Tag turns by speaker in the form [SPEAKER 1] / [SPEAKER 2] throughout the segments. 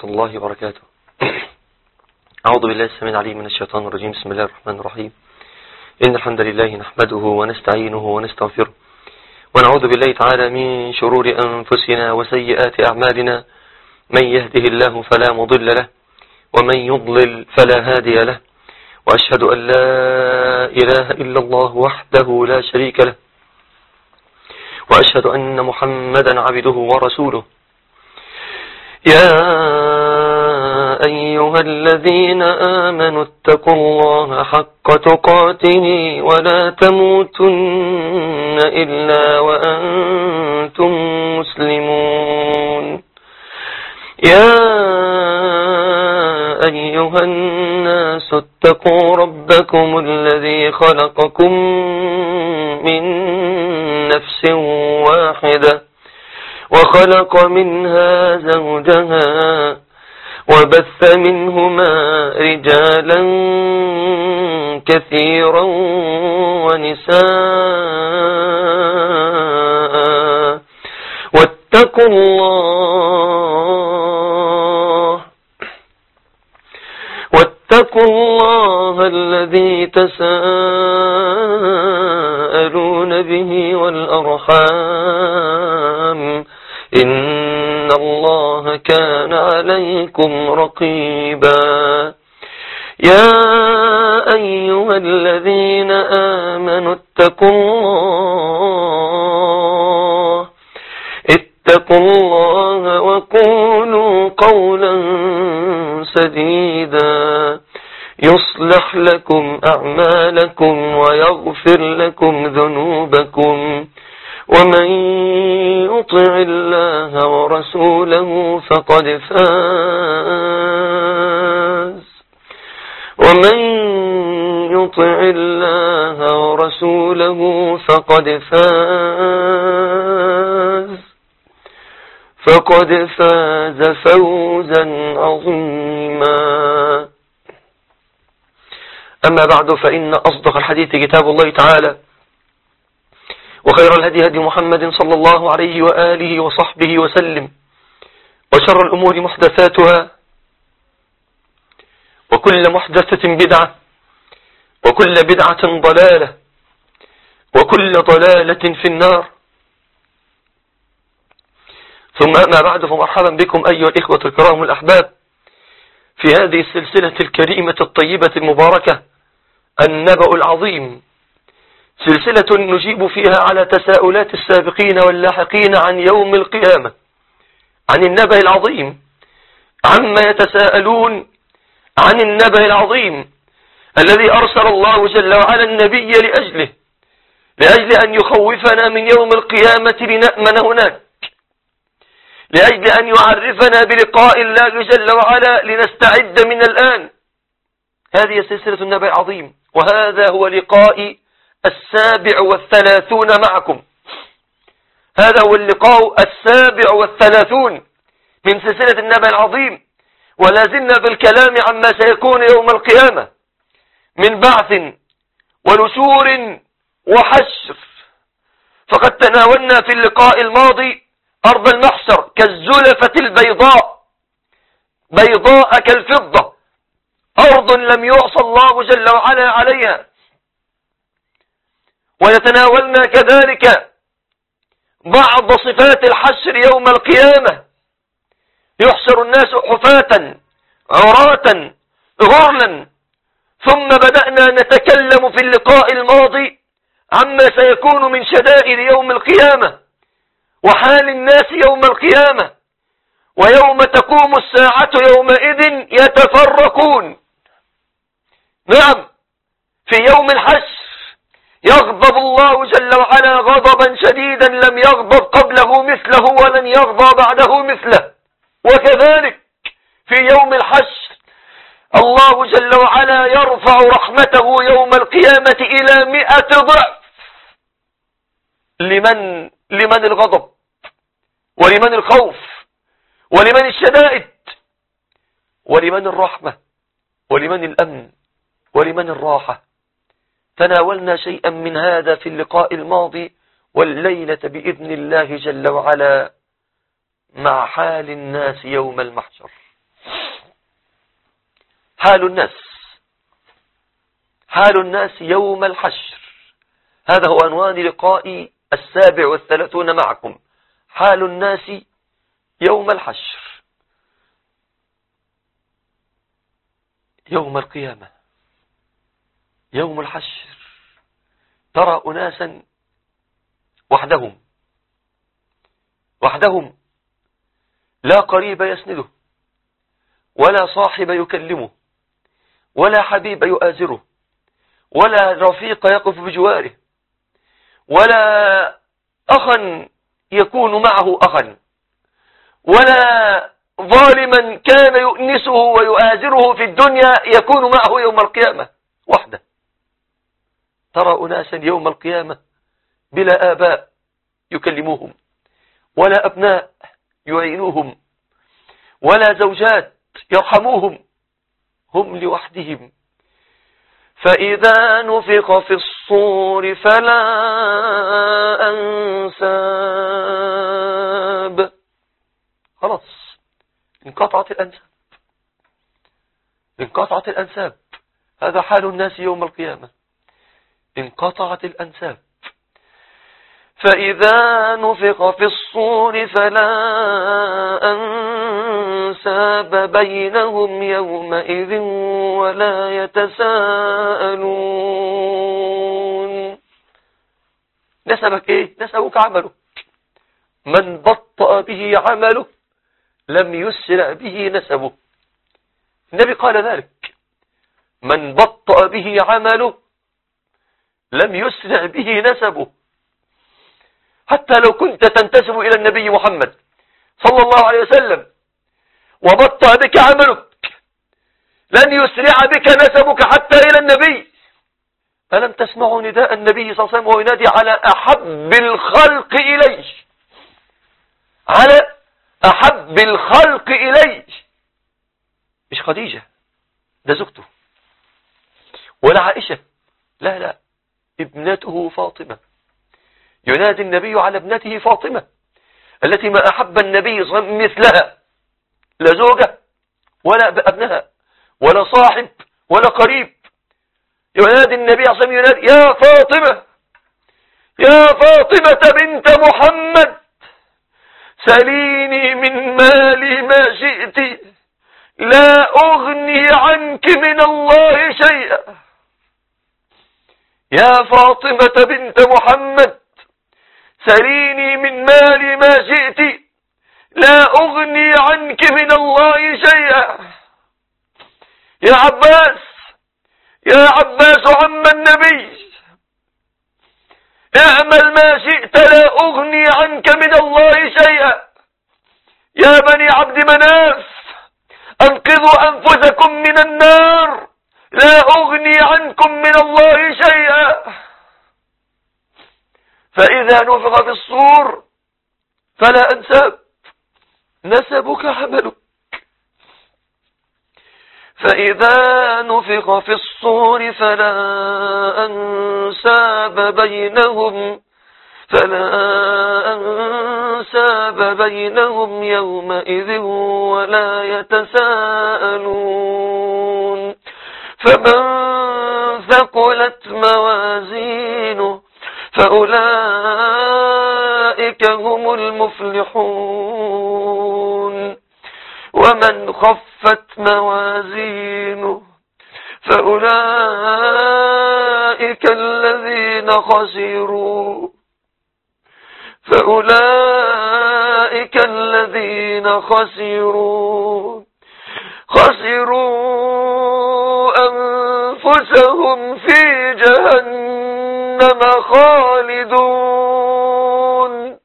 [SPEAKER 1] الله وبركاته أعوذ بالله السميع العليم من الشيطان الرجيم بسم الله الرحمن الرحيم إن الحمد لله نحمده ونستعينه ونستغفره ونعوذ بالله تعالى من شرور أنفسنا وسيئات أعمالنا من يهده الله فلا مضل له ومن يضلل فلا هادي له وأشهد أن لا إله إلا الله وحده لا شريك له وأشهد أن محمدا عبده ورسوله يا أيها الذين آمنوا اتقوا الله حق تقاته ولا تموتن إلا وأنتم مسلمون يا أيها الناس اتقوا ربكم الذي خلقكم من نفس واحدة وخلق منها زوجها وبث منهما رجالا كثيرا ونساء واتقوا الله واتقوا الله الذي تساءلون به والأرحام إن الله كان عليكم رقيبا يا أيها الذين آمنوا اتقوا الله اتقوا الله وقولوا قولا سديدا يصلح لكم أعمالكم ويغفر لكم ذنوبكم ومن يطع الله ورسوله فقد فاز ومن يطع الله ورسوله فقد فاز فقد فاز فوزا عظيما أما بعد فإن أصدق الحديث كتاب الله تعالى وخير الهدي هدي محمد صلى الله عليه وآله وصحبه وسلم وشر الأمور محدثاتها وكل محدثة بدعة وكل بدعة ضلالة وكل ضلالة في النار ثم أما بعد فمرحبا بكم أيها الإخوة الكرام الأحباب في هذه السلسلة الكريمة الطيبة المباركة النبأ العظيم سلسلة نجيب فيها على تساؤلات السابقين واللاحقين عن يوم القيامة عن النبأ العظيم عما يتساءلون عن النبأ العظيم الذي أرسل الله جل وعلا النبي لأجله لأجل أن يخوفنا من يوم القيامة لنأمن هناك لأجل أن يعرفنا بلقاء الله جل وعلا لنستعد من الآن هذه سلسلة النبأ العظيم وهذا هو لقائي السابع والثلاثون معكم هذا هو اللقاء السابع والثلاثون من سلسلة النبأ العظيم ولا زلنا بالكلام عما سيكون يوم القيامة من بعث ونشور وحشر فقد تناولنا في اللقاء الماضي أرض المحشر كالزلفة البيضاء بيضاء كالفضة أرض لم يعصى الله جل وعلا عليها ويتناولنا كذلك بعض صفات الحشر يوم القيامة يحشر الناس حفاة عراة غرلا ثم بدأنا نتكلم في اللقاء الماضي عما سيكون من شدائد يوم القيامة وحال الناس يوم القيامة ويوم تقوم الساعة يومئذ يتفرقون نعم في يوم الحشر يغضب الله جل وعلا غضبا شديدا لم يغضب قبله مثله ولن يغضى بعده مثله وكذلك في يوم الحشر الله جل وعلا يرفع رحمته يوم القيامة إلى مئة ضعف لمن لمن الغضب ولمن الخوف ولمن الشدائد ولمن الرحمة ولمن الأمن ولمن الراحة تناولنا شيئا من هذا في اللقاء الماضي والليلة بإذن الله جل وعلا مع حال الناس يوم المحشر حال الناس حال الناس يوم الحشر هذا هو عنوان لقائي السابع والثلاثون معكم حال الناس يوم الحشر يوم القيامة يوم الحشر ترى أناسا وحدهم وحدهم لا قريب يسنده ولا صاحب يكلمه ولا حبيب يؤازره ولا رفيق يقف بجواره ولا أخا يكون معه أخا ولا ظالما كان يؤنسه ويؤازره في الدنيا يكون معه يوم القيامة وحده ترى أناسا يوم القيامة بلا آباء يكلموهم ولا أبناء يعينوهم ولا زوجات يرحموهم هم لوحدهم فإذا نفق في الصور فلا أنساب خلاص انقطعت الأنساب انقطعت الأنساب هذا حال الناس يوم القيامة انقطعت الأنساب فإذا نفق في الصور فلا أنساب بينهم يومئذ ولا يتساءلون نسبك ايه نسبك عمله من بطأ به عمله لم يسرع به نسبه النبي قال ذلك من بطأ به عمله لم يسرع به نسبه حتى لو كنت تنتسب إلى النبي محمد صلى الله عليه وسلم وبطأ بك عملك لن يسرع بك نسبك حتى إلى النبي ألم تسمعوا نداء النبي صلى الله عليه وسلم وهو ينادي على أحب الخلق إليه على أحب الخلق إليه مش خديجة ده زوجته ولا عائشة لا لا ابنته فاطمة ينادي النبي على ابنته فاطمة التي ما أحب النبي مثلها لا زوجة ولا ابنها ولا صاحب ولا قريب ينادي النبي صلى الله عليه وسلم ينادي يا فاطمة يا فاطمة بنت محمد سليني من مالي ما شئت لا أغني عنك من الله شيئا يا فاطمة بنت محمد سليني من مالي ما شئت لا أغني عنك من الله شيئا يا عباس يا عباس عم النبي اعمل ما شئت لا أغني عنك من الله شيئا يا بني عبد مناف أنقذوا أنفسكم من النار لا أغني عنكم من الله شيئا فإذا نفخ في الصور فلا أنساب نسبك عملك فإذا نفخ في الصور فلا أنساب بينهم فلا أنساب بينهم يومئذ ولا يتساءلون فمن ثقلت موازينه فأولئك هم المفلحون ومن خفت موازينه فأولئك الذين خسروا فأولئك الذين خسروا خسروا أنفسهم في جهنم خالدون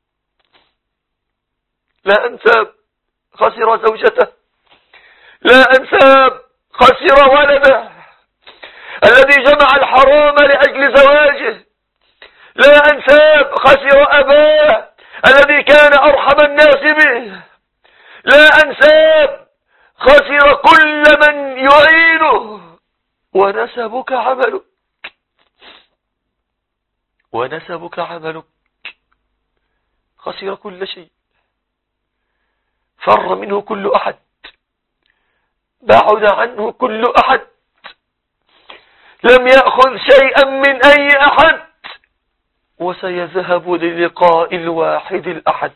[SPEAKER 1] لا أنساب خسر زوجته لا أنساب خسر ولده الذي جمع الحرام لأجل زواجه لا أنساب خسر أباه الذي كان أرحم الناس به لا أنساب خسر كل من يعينه ونسبك عملك ونسبك عملك خسر كل شيء فر منه كل أحد بعد عنه كل أحد لم يأخذ شيئا من أي أحد وسيذهب للقاء الواحد الأحد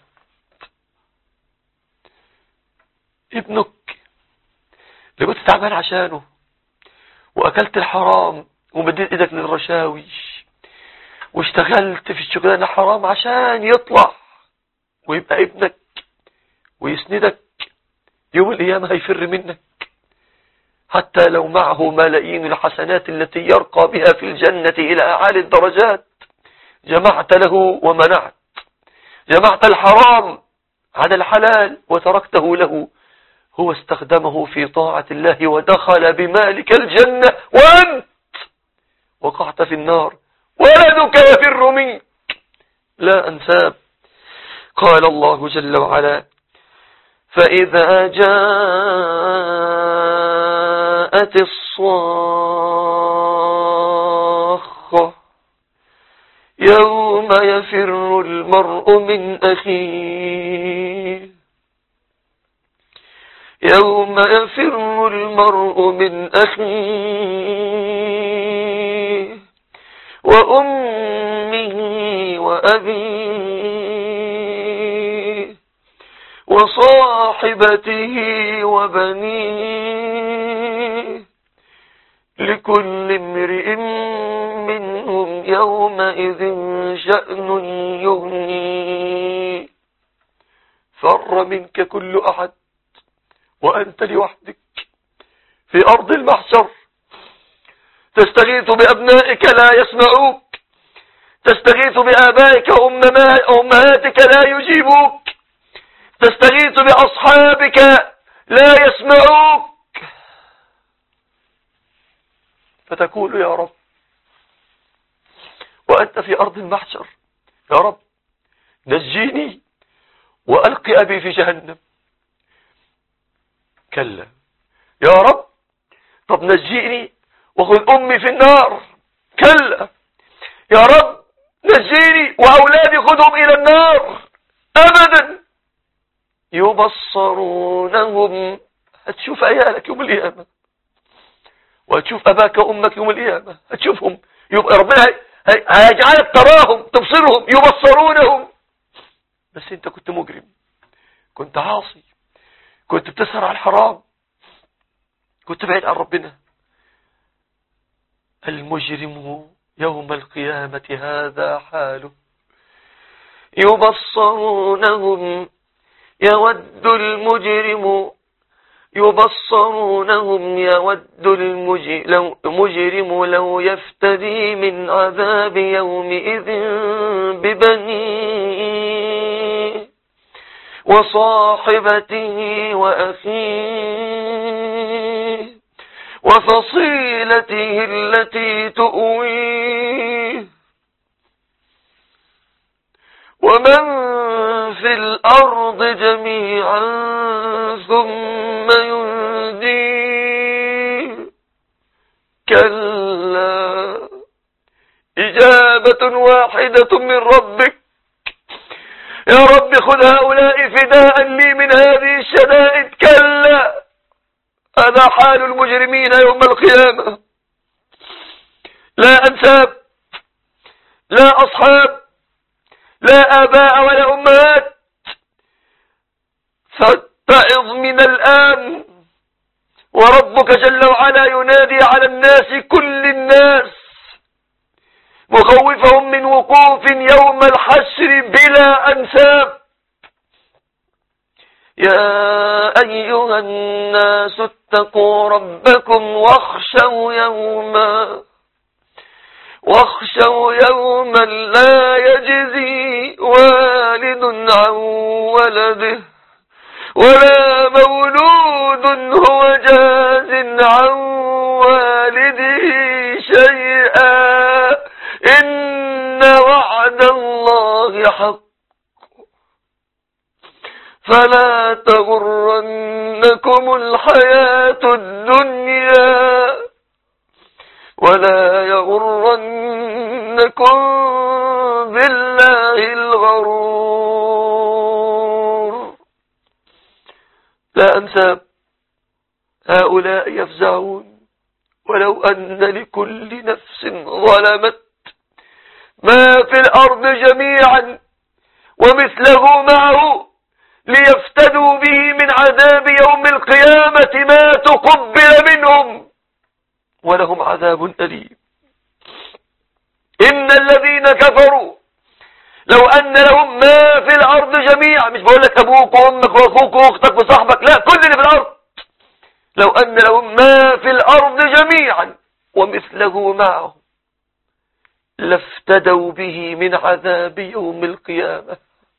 [SPEAKER 1] ابنك اللي كنت تعبان عشانه وأكلت الحرام ومديت إيدك للرشاوي واشتغلت في الشغلانة حرام عشان يطلع ويبقى ابنك ويسندك يوم القيامة هيفر منك حتى لو معه ملايين الحسنات التي يرقى بها في الجنة إلى أعالي الدرجات جمعت له ومنعت جمعت الحرام عن الحلال وتركته له هو استخدمه في طاعة الله ودخل بمالك الجنة وأنت وقعت في النار ولدك يفر منك لا أنساب قال الله جل وعلا فإذا جاءت الصاخة يوم يفر المرء من أخيه يوم يفر المرء من أخيه وأمه وأبيه وصاحبته وبنيه لكل امرئ منهم يومئذ شأن يغنيه فر منك كل أحد وأنت لوحدك في أرض المحشر تستغيث بأبنائك لا يسمعوك تستغيث بآبائك وأمهاتك لا يجيبوك تستغيث بأصحابك لا يسمعوك فتقول يا رب وأنت في أرض المحشر يا رب نجيني وألقي أبي في جهنم كلا يا رب طب نجيني وخذ أمي في النار كلا يا رب نجيني وأولادي خذهم إلى النار أبدا يبصرونهم هتشوف عيالك يوم القيامة وهتشوف أباك وأمك يوم القيامة هتشوفهم يبقى ربنا هيجعلك تراهم تبصرهم يبصرونهم بس انت كنت مجرم كنت عاصي كنت بتسهر على الحرام كنت بعيد عن ربنا المجرم يوم القيامة هذا حاله يبصرونهم يود المجرم يبصرونهم يود المجرم لو يفتدي من عذاب يومئذ ببنيه وصاحبته وأخيه وفصيلته التي تؤويه ومن في الأرض جميعا ثم ينجيه كلا إجابة واحدة من ربك يا رب خذ هؤلاء فداء لي من هذه الشدائد كلا هذا حال المجرمين يوم القيامة لا أنساب لا أصحاب لا آباء ولا أمهات فاتعظ من الآن وربك جل وعلا ينادي على الناس كل الناس مخوفهم من وقوف يوم الحشر بلا أنساب يا أيها الناس اتقوا ربكم واخشوا يوما واخشوا يوما لا يجزي والد عن ولده ولا مولود هو جاز عن والده شيئا إن وعد الله حق فلا تغرنكم الحياة الدنيا ولا يغرنكم بالله الغرور لا أنساب هؤلاء يفزعون ولو أن لكل نفس ظلمت ما في الأرض جميعا ومثله معه ليفتدوا به من عذاب يوم القيامة ما تقبل منهم ولهم عذاب أليم إن الذين كفروا لو أن لهم ما في الأرض جميعا مش بقول لك أبوك وأمك وأخوك وأختك وصاحبك لا كل اللي في الأرض لو أن لهم ما في الأرض جميعا ومثله معه لافتدوا به من عذاب يوم القيامة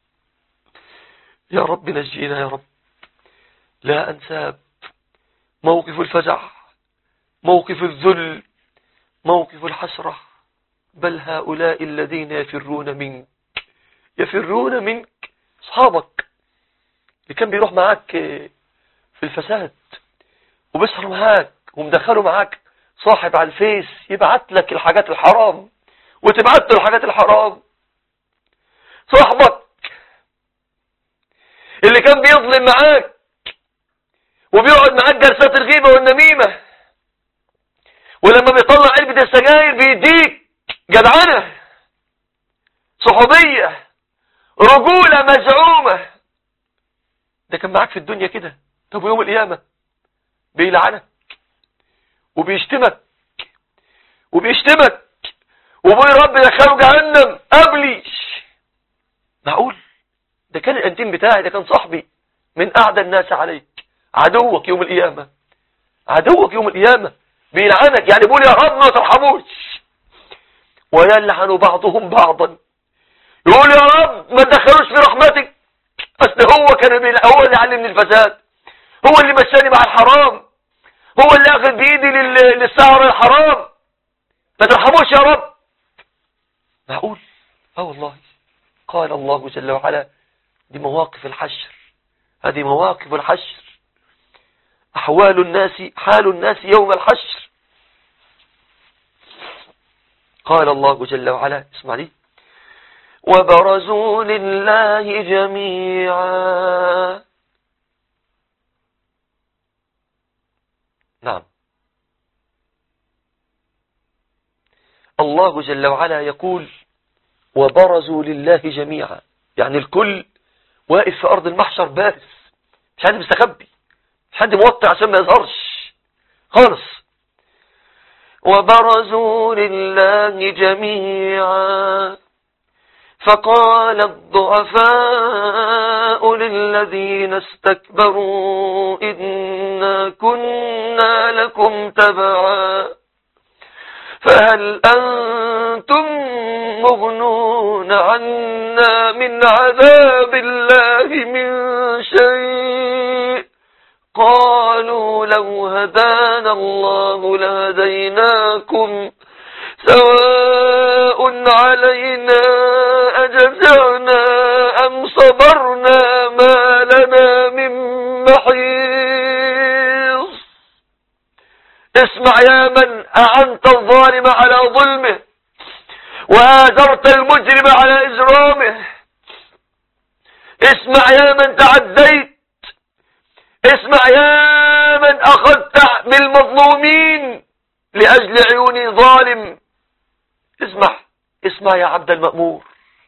[SPEAKER 1] يا رب نجينا يا رب لا أنساب موقف الفزع موقف الذل موقف الحسرة بل هؤلاء الذين يفرون منك يفرون منك أصحابك اللي كان بيروح معاك في الفساد وبيسهر معاك ومدخله معاك صاحب على الفيس يبعت لك الحاجات الحرام وتبعت له الحاجات الحرام صاحبك اللي كان بيظلم معاك وبيقعد معاك جلسات الغيبة والنميمة ولما بيطلع علبة السجاير بيديك جدعنة صحوبية رجولة مزعومة ده كان معاك في الدنيا كده طب يوم القيامة بيلعنك وبيشتمك وبيشتمك وبوي رب يدخله جهنم قبلي معقول ده كان الانتيم بتاعي ده كان صاحبي من اعدى الناس عليك عدوك يوم القيامة عدوك يوم القيامة بيلعنك يعني بيقول يا رب ما ترحموش ويلعن بعضهم بعضا يقول يا رب ما تدخلوش في رحمتك اصل هو كان هو اللي علمني الفساد هو اللي مشاني مع الحرام هو اللي اخذ بايدي للسهر الحرام ما ترحموش يا رب معقول اه والله قال الله جل وعلا دي مواقف الحشر هذه مواقف الحشر أحوال الناس حال الناس يوم الحشر قال الله جل وعلا اسمع لي وبرزوا لله جميعا نعم الله جل وعلا يقول وبرزوا لله جميعا يعني الكل واقف في أرض المحشر بارز مش حد مستخبي مش حد موطي عشان ما يظهرش خالص وبرزوا لله جميعا فقال الضعفاء للذين استكبروا إنا كنا لكم تبعا فهل أنتم مغنون عنا من عذاب الله من شيء قالوا لو هدانا الله لهديناكم سواء علينا أجزعنا أم صبرنا ما لنا من محيص اسمع يا من أعنت الظالم على ظلمه وآجرت المجرم على إجرامه اسمع يا من تعديت اسمع يا من أخذت بالمظلومين لأجل عيون ظالم اسمع اسمع يا عبد المأمور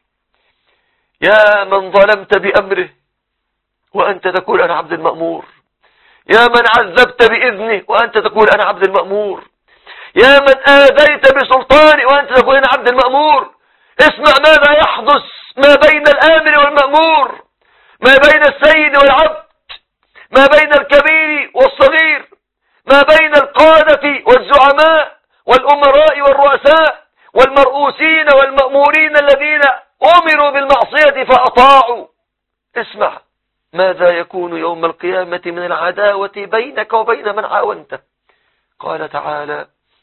[SPEAKER 1] يا من ظلمت بأمره وأنت تقول أنا عبد المأمور يا من عذبت بإذنه وأنت تقول أنا عبد المأمور يا من آذيت بسلطاني وأنت تقول أنا عبد المأمور اسمع ماذا يحدث ما بين الآمر والمأمور ما بين السيد والعبد ما بين الكبير والصغير ما بين القادة والزعماء والأمراء والرؤساء والمرؤوسين والمأمورين الذين أمروا بالمعصية فأطاعوا اسمع ماذا يكون يوم القيامة من العداوة بينك وبين من عاونته قال تعالى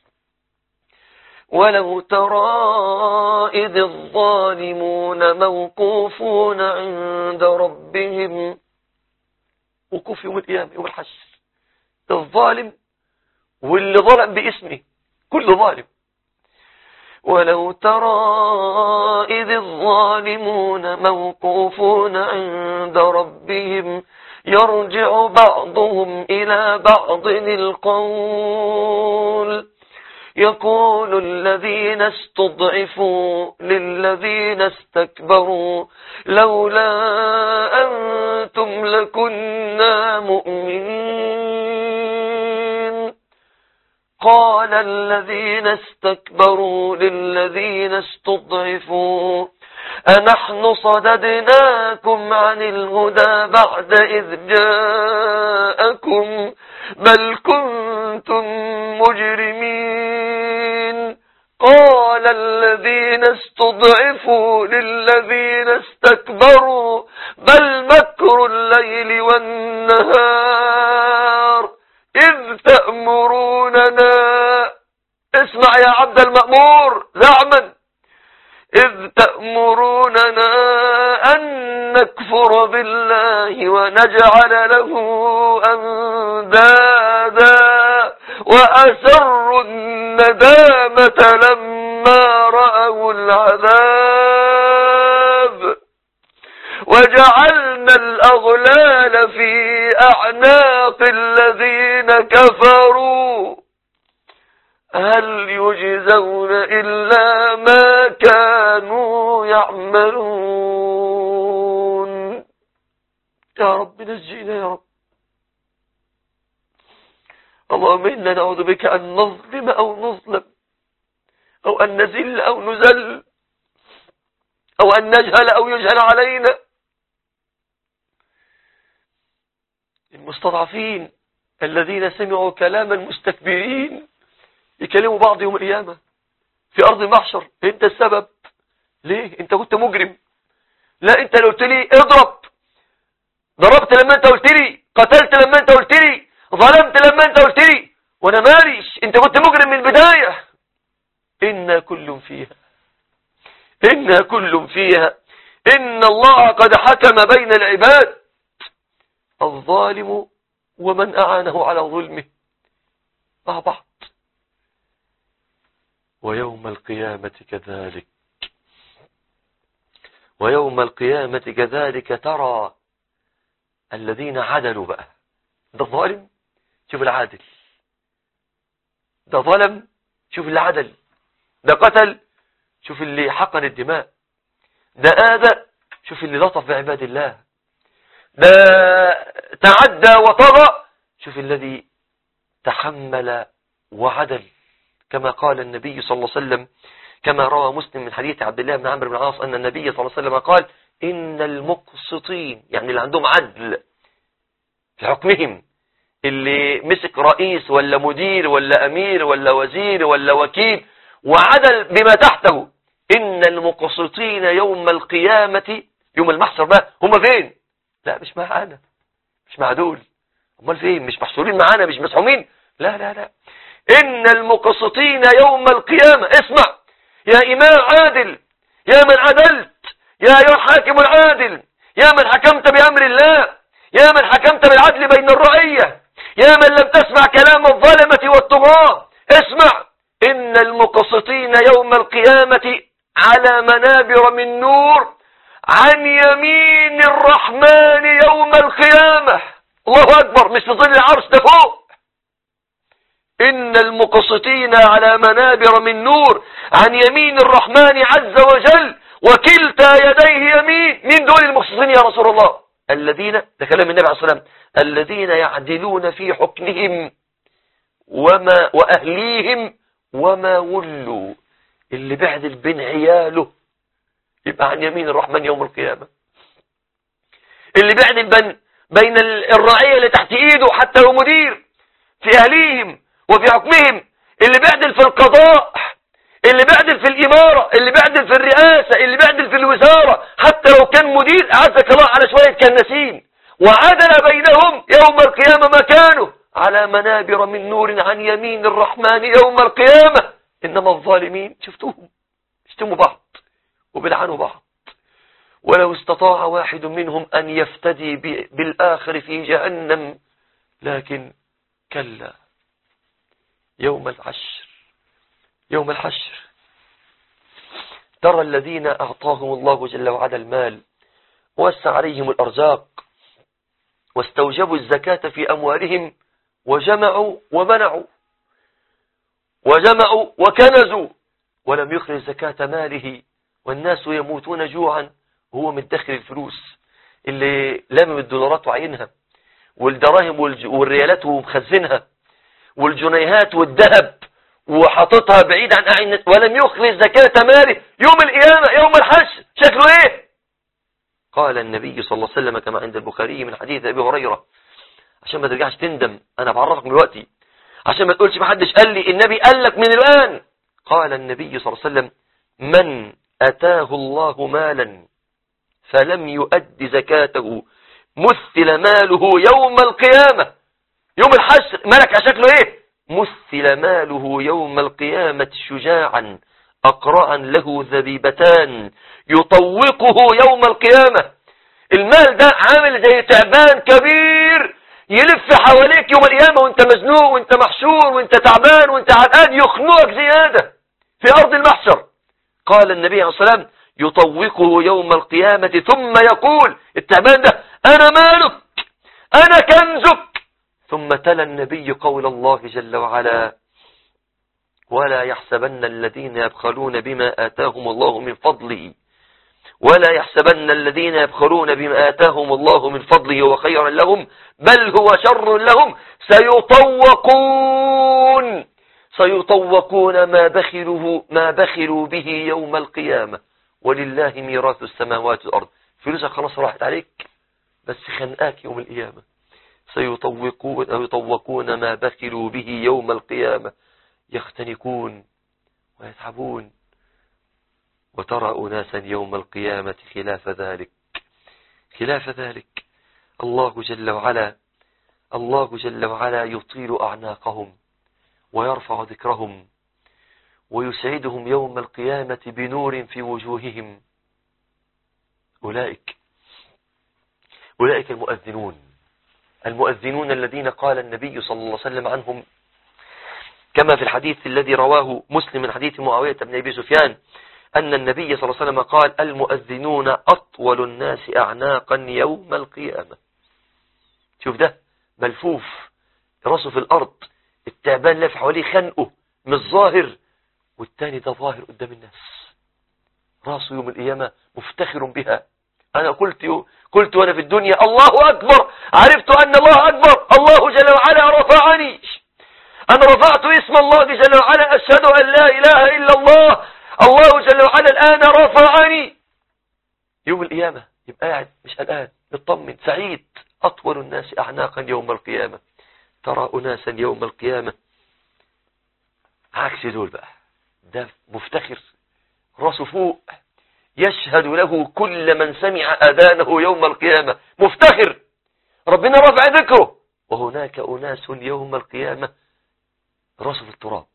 [SPEAKER 1] ولو ترى إذ الظالمون موقوفون عند ربهم وقوف يوم القيامة يوم الحشر الظالم واللي ظلم باسمه كل ظالم ولو ترى إذ الظالمون موقوفون عند ربهم يرجع بعضهم إلى بعض القول يقول الذين استضعفوا للذين استكبروا لولا أنتم لكنا مؤمنين قال الذين استكبروا للذين استضعفوا أنحن صددناكم عن الهدى بعد إذ جاءكم بل كنتم مجرمين قال الذين استضعفوا للذين استكبروا بل مكر الليل والنهار إذ تأمروننا اسمع يا عبد المأمور زعما إذ تأمروننا أن نكفر بالله ونجعل له أندادا وأسروا الندامة لما رأوا العذاب وجعلنا الأغلال في أعناق الذين كفروا هل يجزون إلا ما كانوا يعملون يا رب نجينا يا رب اللهم إنا نعوذ بك أن نظلم أو نظلم أو أن نزل أو نزل أو أن نجهل أو يجهل علينا المستضعفين الذين سمعوا كلاما مستكبرين يكلموا بعض يوم القيامة في أرض المحشر انت السبب ليه انت كنت مجرم لا انت لو قلت لي اضرب ضربت لما انت قلت لي قتلت لما انت قلت لي ظلمت لما انت قلت لي وانا ماليش انت كنت مجرم من البداية إنا كل فيها إنا كل فيها إن الله قد حكم بين العباد الظالم ومن أعانه على ظلمه مع بعض ويوم القيامة كذلك ويوم القيامة كذلك ترى الذين عدلوا بقى ده الظالم شوف العادل ده ظلم شوف اللي عدل ده قتل شوف اللي حقن الدماء ده آذى شوف اللي لطف بعباد الله ده تعدى وطغى شوف الذي تحمل وعدل كما قال النبي صلى الله عليه وسلم كما روى مسلم من حديث عبد الله بن عمرو بن العاص أن النبي صلى الله عليه وسلم قال إن المقسطين يعني اللي عندهم عدل في حكمهم اللي مسك رئيس ولا مدير ولا أمير ولا وزير ولا وكيل وعدل بما تحته إن المقسطين يوم القيامة يوم المحشر بقى هم فين لا مش معانا مش مع دول امال فين مش محصورين معانا مش مسحومين لا لا لا إن المقسطين يوم القيامة اسمع يا إمام عادل يا من عدلت يا أيها الحاكم العادل يا من حكمت بأمر الله يا من حكمت بالعدل بين الرعية يا من لم تسمع كلام الظلمة والطغاة اسمع إن المقسطين يوم القيامة على منابر من نور عن يمين الرحمن يوم القيامة الله أكبر مش في ظل العرش ده فوق إن المقسطين على منابر من نور عن يمين الرحمن عز وجل وكلتا يديه يمين مين دول المقسطين يا رسول الله الذين ده كلام النبي عليه الصلاة والسلام الذين يعدلون في حكمهم وما وأهليهم وما ولوا اللي بعدل بين عياله يبقى عن يمين الرحمن يوم القيامة اللي بعدل بين بين الرعية اللي تحت ايده حتى لو مدير في اهليهم وفي حكمهم اللي بعدل في القضاء اللي بعدل في الإمارة اللي بعدل في الرئاسة اللي بعدل في الوزارة حتى لو كان مدير أعزك الله على شوية كناسين وعدل بينهم يوم القيامة مكانه على منابر من نور عن يمين الرحمن يوم القيامة إنما الظالمين شفتوهم اشتموا بعض وبلعنوا بعض ولو استطاع واحد منهم أن يفتدي بالآخر في جهنم لكن كلا يوم العشر يوم الحشر ترى الذين أعطاهم الله جل وعلا المال ووسع عليهم الأرزاق واستوجبوا الزكاة في أموالهم وجمعوا ومنعوا وجمعوا وكنزوا ولم يخرج زكاة ماله والناس يموتون جوعا وهو مدخر الفلوس اللي لامم الدولارات وعينها والدراهم والريالات ومخزنها والجنيهات والذهب وحاططها بعيد عن أعين ولم يخرج زكاة ماله يوم القيامة يوم الحشر شكله ايه قال النبي صلى الله عليه وسلم كما عند البخاري من حديث أبي هريرة عشان ما ترجعش تندم أنا بعرفك دلوقتي عشان ما تقولش محدش قال لي النبي قال لك من الآن قال النبي صلى الله عليه وسلم من أتاه الله مالا فلم يؤد زكاته مثل ماله يوم القيامة يوم الحشر ملك شكله ايه مثل ماله يوم القيامة شجاعا أقرأ له ذبيبتان يطوقه يوم القيامة المال ده عامل زي تعبان كبير يلف حواليك يوم القيامة وانت مزنوق وانت محشور وانت تعبان وانت عرقان يخنقك زيادة في أرض المحشر قال النبي عليه الصلاة والسلام يطوقه يوم القيامة ثم يقول التعبان ده أنا مالك أنا كنزك ثم تلا النبي قول الله جل وعلا ولا يحسبن الذين يبخلون بما آتاهم الله من فضله ولا يحسبن الذين يبخلون بما آتاهم الله من فضله وخيرا لهم بل هو شر لهم سيطوقون سيطوقون ما بخلوا ما بخلوا به يوم القيامة ولله ميراث السماوات والأرض فلوسك خلاص راحت عليك بس خنقاك يوم القيامة سيطوقون أو يطوقون ما بخلوا به يوم القيامة يختنقون ويتعبون وترى أناسا يوم القيامة خلاف ذلك خلاف ذلك الله جل وعلا الله جل وعلا يطيل أعناقهم ويرفع ذكرهم ويسعدهم يوم القيامة بنور في وجوههم أولئك أولئك المؤذنون المؤذنون الذين قال النبي صلى الله عليه وسلم عنهم كما في الحديث الذي رواه مسلم من حديث معاوية بن أبي سفيان أن النبي صلى الله عليه وسلم قال المؤذنون أطول الناس أعناقا يوم القيامة شوف ده ملفوف راسه في الأرض التعبان لف حواليه خنقه مش ظاهر والتاني ده ظاهر قدام الناس راسه يوم القيامة مفتخر بها أنا قلت قلت وأنا في الدنيا الله أكبر عرفت أن الله أكبر الله جل وعلا رفعني أنا رفعت اسم الله جل وعلا أشهد أن لا إله إلا الله الله جل وعلا الآن رفعني يوم القيامة يبقى قاعد مش قلقان مطمن سعيد أطول الناس أعناقا يوم القيامة ترى أناسا يوم القيامة عكس دول بقى ده مفتخر راسه فوق يشهد له كل من سمع أذانه يوم القيامة مفتخر ربنا رفع ذكره وهناك أناس يوم القيامة راسه في التراب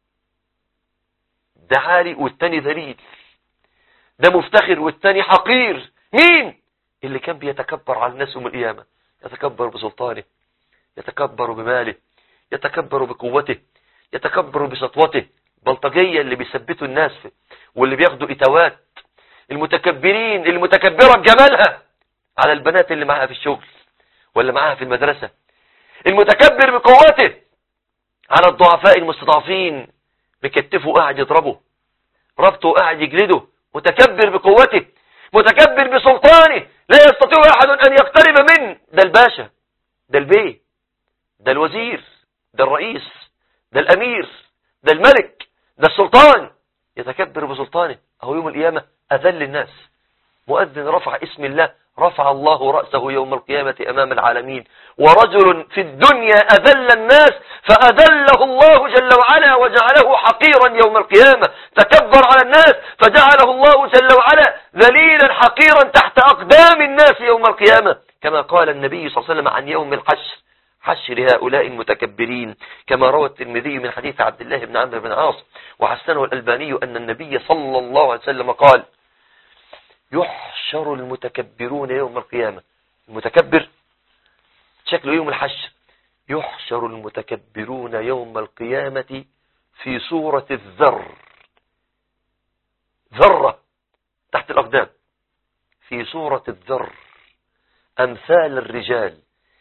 [SPEAKER 1] ده عالي والتاني ذليل ده مفتخر والتاني حقير مين اللي كان بيتكبر على الناس يوم القيامة يتكبر بسلطانه يتكبر بماله يتكبر بقوته يتكبر بسطوته بلطجية اللي بيثبتوا الناس في واللي بياخدوا إتوات المتكبرين المتكبرة بجمالها على البنات اللي معاها في الشغل ولا معاها في المدرسة المتكبر بقوته على الضعفاء المستضعفين بكتفه قاعد يضربه ربطه قاعد يجلده متكبر بقوته متكبر بسلطانه لا يستطيع أحد أن يقترب منه ده الباشا ده البيه ده الوزير ده الرئيس ده الأمير ده الملك ده السلطان يتكبر بسلطانه أهو يوم القيامة أذل الناس مؤذن رفع اسم الله رفع الله رأسه يوم القيامة أمام العالمين ورجل في الدنيا أذل الناس فأذله الله جل وعلا وجعله حقيرا يوم القيامة تكبر على الناس فجعله الله جل وعلا ذليلا حقيرا تحت أقدام الناس يوم القيامة كما قال النبي صلى الله عليه وسلم عن يوم الحشر حشر هؤلاء المتكبرين كما روى الترمذي من حديث عبد الله بن عمرو بن عاص وحسنه الألباني أن النبي صلى الله عليه وسلم قال يحشر المتكبرون يوم القيامة المتكبر شكله يوم الحشر يحشر المتكبرون يوم القيامة في صورة الذر ذرة تحت الأقدام في صورة الذر أمثال الرجال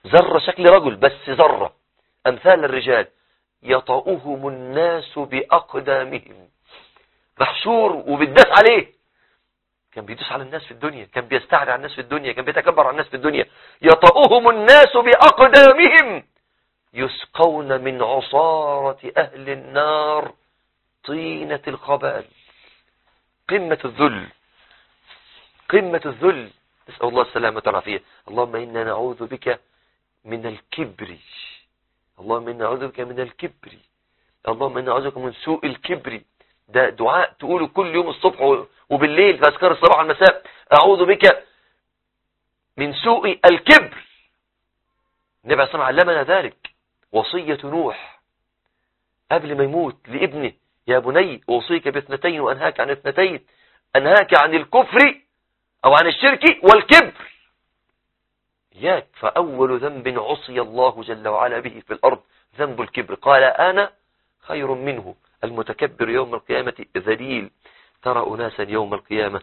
[SPEAKER 1] ذرة شكل رجل بس ذرة أمثال الرجال يطأهم الناس بأقدامهم محشور وبتداس عليه كان بيدوس على الناس في الدنيا كان بيستعلي على الناس في الدنيا كان بيتكبر على الناس في الدنيا يطأهم الناس بأقدامهم يسقون من عصارة أهل النار طينة الخبال قمة الذل قمة الذل نسأل الله السلامة والعافية اللهم إنا نعوذ بك من الكبر اللهم إنا نعوذ بك من الكبر اللهم إنا نعوذ بك من سوء الكبر ده دعاء تقوله كل يوم الصبح وبالليل في أذكار الصباح والمساء أعوذ بك من سوء الكبر النبي عليه الصلاة علمنا ذلك وصية نوح قبل ما يموت لابنه يا بني أوصيك باثنتين وأنهاك عن اثنتين أنهاك عن الكفر أو عن الشرك والكبر إياك فأول ذنب عصي الله جل وعلا به في الأرض ذنب الكبر قال أنا خير منه المتكبر يوم القيامة ذليل ترى أناسا يوم القيامة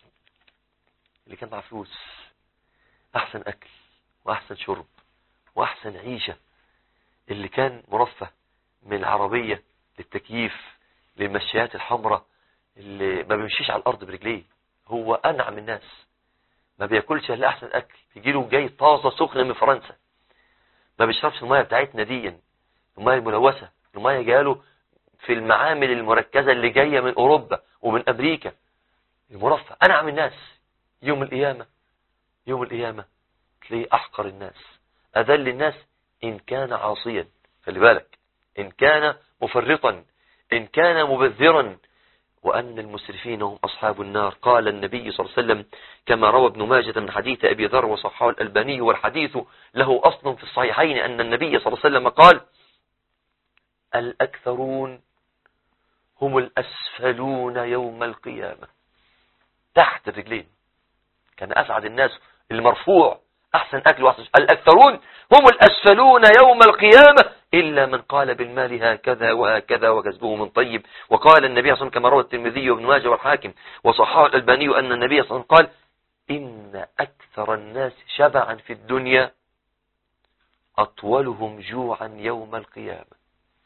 [SPEAKER 1] اللي كان مع فلوس أحسن أكل وأحسن شرب وأحسن عيشة اللي كان مرفه من العربية للتكييف للمشيات الحمراء اللي ما بيمشيش على الأرض برجليه هو أنعم الناس ما بياكلش الا احسن اكل يجي له جاي طازه سخنه من فرنسا ما بيشربش الميه بتاعتنا دي الميه الملوثه الميه جاله في المعامل المركزه اللي جايه من اوروبا ومن امريكا المرفه انعم الناس يوم القيامه يوم القيامه تلاقيه احقر الناس اذل الناس ان كان عاصيا خلي بالك ان كان مفرطا ان كان مبذرا وأن المسرفين هم أصحاب النار قال النبي صلى الله عليه وسلم كما روى ابن ماجة من حديث أبي ذر وصححه الألباني والحديث له أصل في الصحيحين أن النبي صلى الله عليه وسلم قال الأكثرون هم الأسفلون يوم القيامة تحت الرجلين كان أسعد الناس المرفوع أحسن أكل وأحسن الأكثرون هم الأسفلون يوم القيامة إلا من قال بالمال هكذا وهكذا وكسبه من طيب وقال النبي صلى الله عليه وسلم كما روى الترمذي وابن ماجه والحاكم وصححه الألباني أن النبي صلى الله عليه وسلم قال إن أكثر الناس شبعا في الدنيا أطولهم جوعا يوم القيامة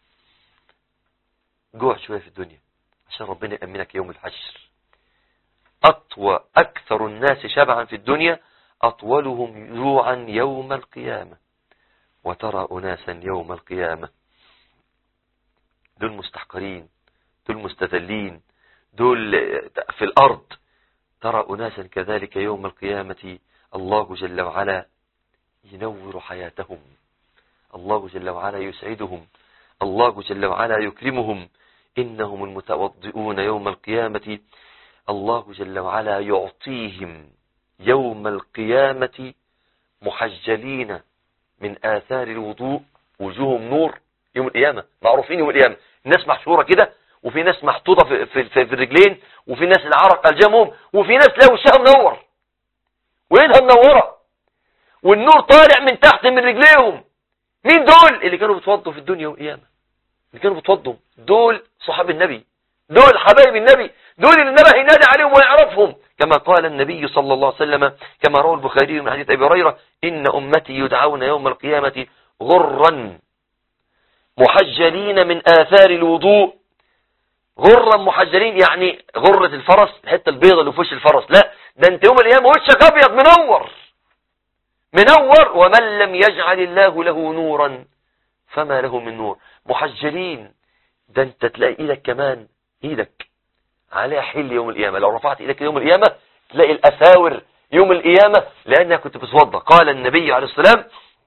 [SPEAKER 1] جوع شوية في الدنيا عشان ربنا يأمنك يوم الحشر أطوى أكثر الناس شبعا في الدنيا أطولهم جوعا يوم القيامة وترى أناسا يوم القيامة دول مستحقرين دول مستذلين دول في الأرض ترى أناسا كذلك يوم القيامة الله جل وعلا ينور حياتهم الله جل وعلا يسعدهم الله جل وعلا يكرمهم إنهم المتوضئون يوم القيامة الله جل وعلا يعطيهم يوم القيامة محجلين من آثار الوضوء وجوههم نور يوم القيامة معروفين يوم القيامة الناس محشورة كده وفي ناس محطوطة في, في, في, في الرجلين وفي ناس العرق ألجمهم وفي ناس لا وشها منور وإيدها منورة والنور طالع من تحت من رجليهم مين دول اللي كانوا بتوضوا في الدنيا يوم القيامة اللي كانوا بتوضوا دول صحاب النبي دول حبايب النبي دول اللي النبي هينادي عليهم ويعرفهم كما قال النبي صلى الله عليه وسلم كما روى البخاري من حديث أبي هريرة إن أمتي يدعون يوم القيامة غرا محجلين من آثار الوضوء غرا محجلين يعني غرة الفرس الحتة البيضة اللي في وش الفرس لا ده انت يوم القيامة وشك أبيض منور منور ومن لم يجعل الله له نورا فما له من نور محجلين ده انت تلاقي ايدك كمان ايدك عليها حل يوم القيامة لو رفعت ايدك يوم القيامة تلاقي الأساور يوم القيامة لأنها كنت بتوضى قال النبي عليه السلام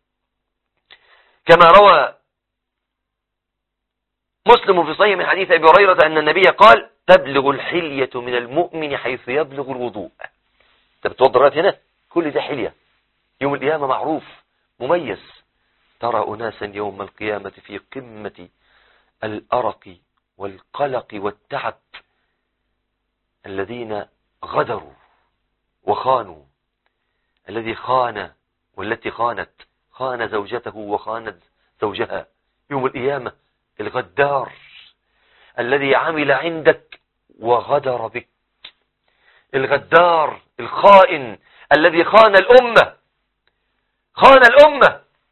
[SPEAKER 1] كما روى مسلم في صحيح من حديث أبي هريرة أن النبي قال تبلغ الحلية من المؤمن حيث يبلغ الوضوء انت بتوضى رأيت هنا كل ده حلية يوم القيامة معروف مميز ترى أناسا يوم القيامة في قمة الأرق والقلق والتعب الذين غدروا وخانوا الذي خان والتي خانت خان زوجته وخانت زوجها يوم القيامة الغدار الذي عمل عندك وغدر بك الغدار الخائن الذي خان الأمة خان الأمة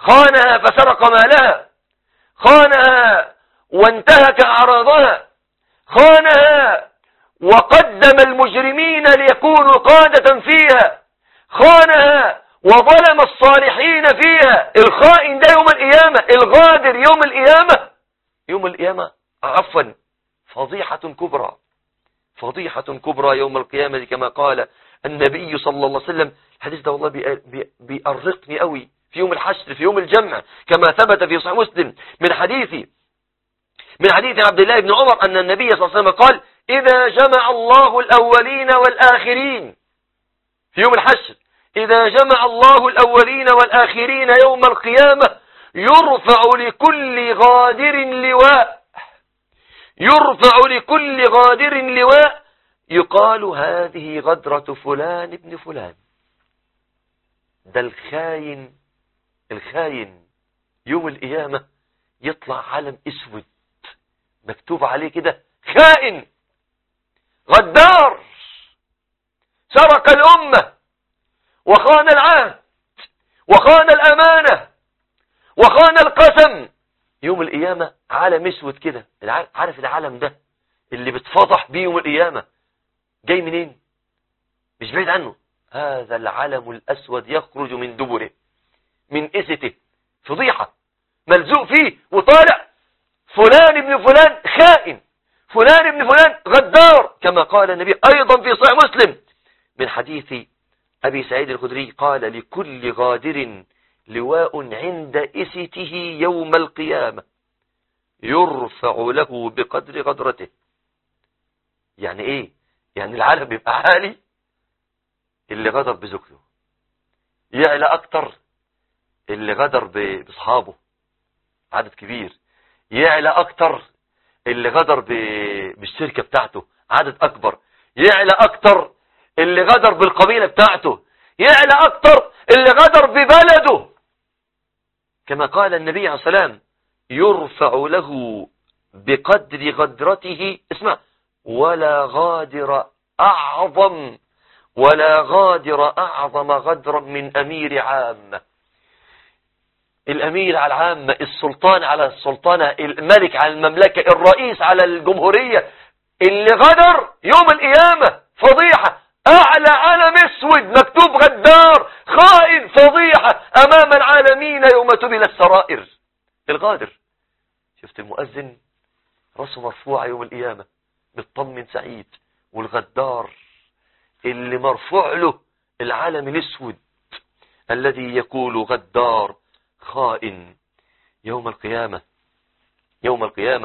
[SPEAKER 1] خانها فسرق مالها خانها وانتهك عراضها خانها وقدم المجرمين ليكونوا قادة فيها خانها وظلم الصالحين فيها الخائن ده يوم القيامة الغادر يوم القيامة يوم القيامة عفوا فضيحة كبرى فضيحة كبرى يوم القيامة كما قال النبي صلى الله عليه وسلم الحديث ده والله بيأرقني قوي في يوم الحشر في يوم الجمع كما ثبت في صحيح مسلم من حديث من حديث عبد الله بن عمر أن النبي صلى الله عليه وسلم قال إذا جمع الله الأولين والآخرين في يوم الحشر إذا جمع الله الأولين والآخرين يوم القيامة يرفع لكل غادر لواء يرفع لكل غادر لواء يقال هذه غدرة فلان ابن فلان ده الخاين الخاين يوم القيامة يطلع علم اسود مكتوب عليه كده خائن غدار سرق الأمة وخان العهد وخان الأمانة وخان القسم يوم القيامة عالم اسود كده عارف العالم ده اللي بتفضح بيه يوم القيامة جاي منين مش بعيد عنه هذا العلم الأسود يخرج من دبره من إسته فضيحة ملزوق فيه وطالع فلان ابن فلان خائن فلان ابن فلان غدار كما قال النبي أيضا في صحيح مسلم من حديث أبي سعيد الخدري قال لكل غادر لواء عند إسته يوم القيامة يرفع له بقدر غدرته يعني ايه يعني العالم بيبقى عالي اللي غدر بزوجته يعلى اكتر اللي غدر باصحابه عدد كبير يعلى اكتر اللي غدر بالشركة بتاعته عدد اكبر يعلى اكتر اللي غدر بالقبيلة بتاعته يعلى اكتر اللي غدر ببلده كما قال النبي عليه السلام يرفع له بقدر غدرته اسمع ولا غادر أعظم ولا غادر أعظم غدرا من أمير عامة الأمير على العامة السلطان على السلطنة الملك على المملكة الرئيس على الجمهورية اللي غدر يوم القيامة فضيحة أعلى علم اسود مكتوب غدار خائن فضيحة أمام العالمين يوم تبل السرائر الغادر شفت المؤذن راسه مرفوع يوم القيامة مطمن سعيد والغدار اللي مرفوع له العالم الاسود الذي يقول غدار خائن يوم القيامة يوم القيامة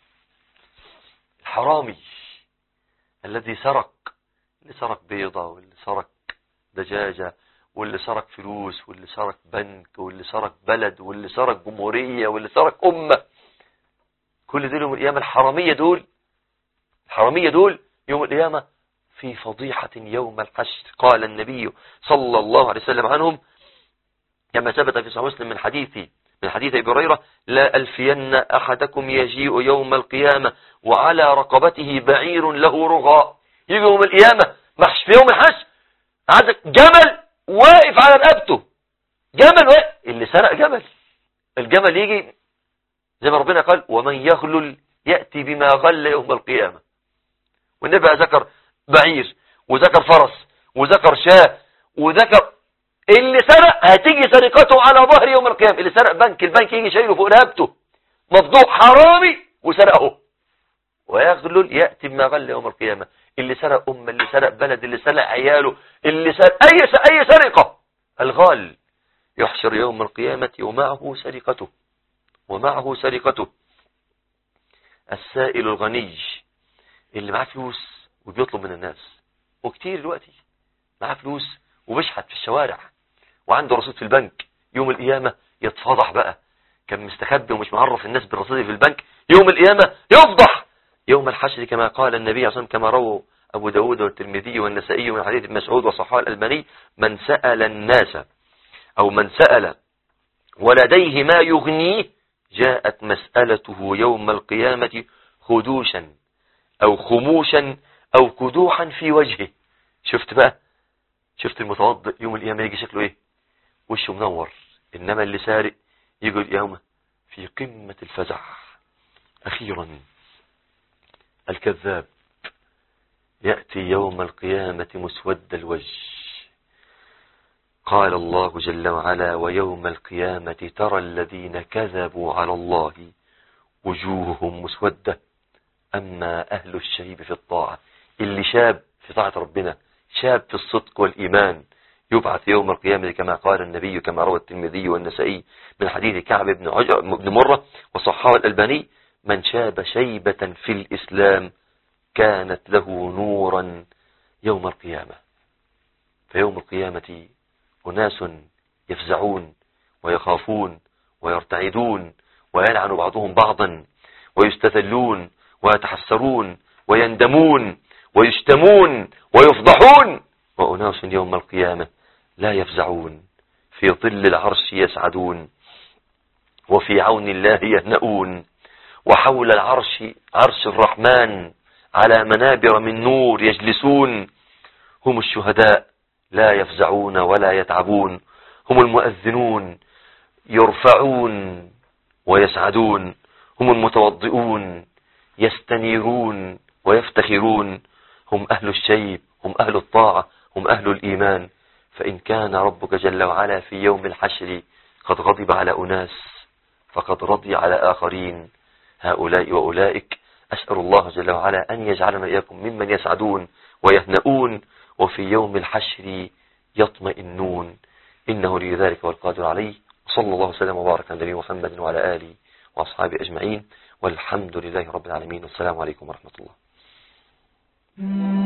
[SPEAKER 1] الحرامي الذي سرق اللي سرق بيضة واللي سرق دجاجة واللي سرق فلوس واللي سرق بنك واللي سرق بلد واللي سرق جمهورية واللي سرق أمة كل دول يوم القيامة الحرامية دول الحرامية دول يوم القيامة في فضيحة يوم الحشر قال النبي صلى الله عليه وسلم عنهم كما ثبت في صحيح مسلم من حديث من حديث ابي هريره لا الفين احدكم يجيء يوم القيامه وعلى رقبته بعير له رغاء يجي يوم القيامه محش في يوم الحشر عندك جمل واقف على رقبته جمل واقف اللي سرق جمل الجمل يجي زي ما ربنا قال ومن يغلل يأتي بما غل يوم القيامة والنبي ذكر بعير وذكر فرس وذكر شاة وذكر اللي سرق هتيجي سرقته على ظهر يوم القيامة اللي سرق بنك البنك يجي شايله فوق رقبته مفضوح حرامي وسرقه ويغلل يأتي بما غل يوم القيامة اللي سرق أمه اللي سرق بلد اللي سرق عياله اللي سرق أي أي سرقة الغال يحشر يوم القيامة ومعه سرقته ومعه سرقته السائل الغني اللي معاه فلوس وبيطلب من الناس وكتير دلوقتي معاه فلوس وبيشحت في الشوارع وعنده رصيد في البنك يوم القيامة يتفضح بقى كان مستخبي ومش معرف الناس بالرصيد في البنك يوم القيامة يفضح يوم الحشر كما قال النبي عليه الصلاة كما روى أبو داود والترمذي والنسائي من حديث ابن مسعود وصحاح الألباني من سأل الناس أو من سأل ولديه ما يغنيه جاءت مسألته يوم القيامة خدوشا أو خموشا أو كدوحا في وجهه شفت بقى شفت المتوضئ يوم القيامة يجي شكله إيه وشه منور إنما اللي سارق يقول يوم في قمة الفزع أخيرا الكذاب يأتي يوم القيامة مسود الوجه قال الله جل وعلا ويوم القيامة ترى الذين كذبوا على الله وجوههم مسودة أما أهل الشيب في الطاعة اللي شاب في طاعة ربنا شاب في الصدق والإيمان يبعث يوم القيامة كما قال النبي كما روى الترمذي والنسائي من حديث كعب بن, بن مرة وصححه الألباني من شاب شيبة في الإسلام كانت له نورا يوم القيامة فيوم القيامة أناس يفزعون ويخافون ويرتعدون ويلعن بعضهم بعضا ويستذلون ويتحسرون ويندمون ويشتمون ويفضحون وأناس يوم القيامة لا يفزعون في ظل العرش يسعدون وفي عون الله يهنؤون وحول العرش عرش الرحمن على منابر من نور يجلسون هم الشهداء لا يفزعون ولا يتعبون هم المؤذنون يرفعون ويسعدون هم المتوضئون يستنيرون ويفتخرون هم أهل الشيب هم أهل الطاعة هم أهل الإيمان فإن كان ربك جل وعلا في يوم الحشر قد غضب على أناس فقد رضي على آخرين هؤلاء وأولئك أسأل الله جل وعلا أن يجعلنا إياكم ممن يسعدون ويهنؤون وفي يوم الحشر يطمئنون إنه لي ذلك والقادر عليه صلى الله وسلم وبارك على نبينا محمد وعلى آله وأصحابه أجمعين والحمد لله رب العالمين والسلام عليكم ورحمة الله